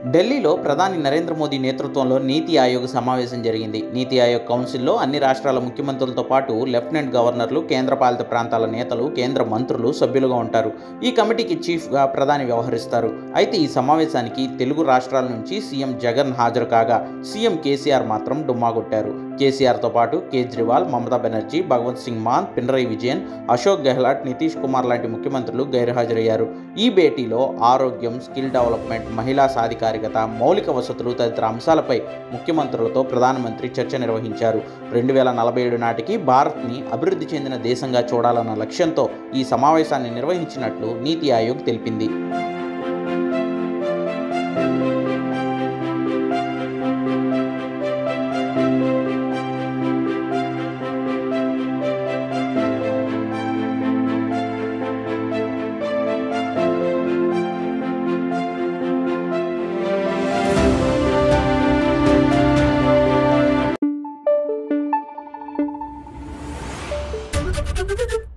ఢిల్లీలో ప్రధాని నరేంద్ర మోదీ నేతృత్వంలో నీతి ఆయోగ్ సమావేశం జరిగింది నీతి ఆయోగ్ కౌన్సిల్లో అన్ని రాష్ట్రాల ముఖ్యమంత్రులతో పాటు లెఫ్టినెంట్ గవర్నర్లు కేంద్రపాలిత ప్రాంతాల నేతలు కేంద్ర మంత్రులు సభ్యులుగా ఉంటారు ఈ కమిటీకి చీఫ్గా ప్రధాని వ్యవహరిస్తారు అయితే ఈ సమావేశానికి తెలుగు రాష్ట్రాల నుంచి సీఎం జగన్ హాజరు కాగా సీఎం కేసీఆర్ మాత్రం డుమ్మా కొట్టారు కేసీఆర్తో పాటు కేజ్రీవాల్ మమతా బెనర్జీ భగవంత్ సింగ్ మాన్ పినరయ్ విజయన్ అశోక్ గెహ్లాట్ నితీష్ కుమార్ లాంటి ముఖ్యమంత్రులు గైర్హాజరయ్యారు ఈ భేటీలో ఆరోగ్యం స్కిల్ డెవలప్మెంట్ మహిళా సాధికారికత మౌలిక వసతులు తదితర అంశాలపై ముఖ్యమంత్రులతో ప్రధానమంత్రి చర్చ నిర్వహించారు రెండు వేల నలభై ఏడు నాటికి భారత్ని అభివృద్ధి చెందిన దేశంగా చూడాలన్న లక్ష్యంతో ఈ సమావేశాన్ని నిర్వహించినట్లు నీతి ఆయోగ్ తెలిపింది Thank you.